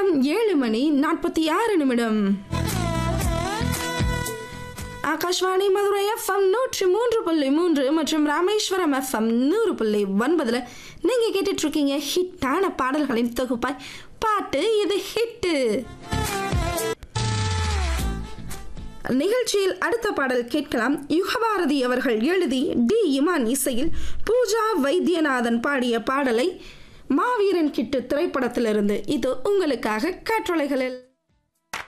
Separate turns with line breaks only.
நேரம் ஏழு மணி நாற்பத்தி ஆறு நிமிடம் ஆகாஷ்வாணி மதுரை எஃப்எம் நூற்றி மூன்று புள்ளி மூன்று மற்றும் ராமேஸ்வரம் எஃப்எம் நூறு புள்ளி ஒன்பதுல நீங்க கேட்டுட்டு இருக்கீங்க ஹிட்டான பாடல்களின் தொகுப்பாய் பாட்டு இது ஹிட்டு நிகழ்ச்சியில் அடுத்த பாடல் கேட்கலாம் யுகபாரதி அவர்கள் எழுதி டி இமான் இசையில் பூஜா வைத்தியநாதன் பாடிய பாடலை மாவீரன் கிட்டு திரைப்படத்திலிருந்து இது உங்களுக்காக காற்றொலைகளில்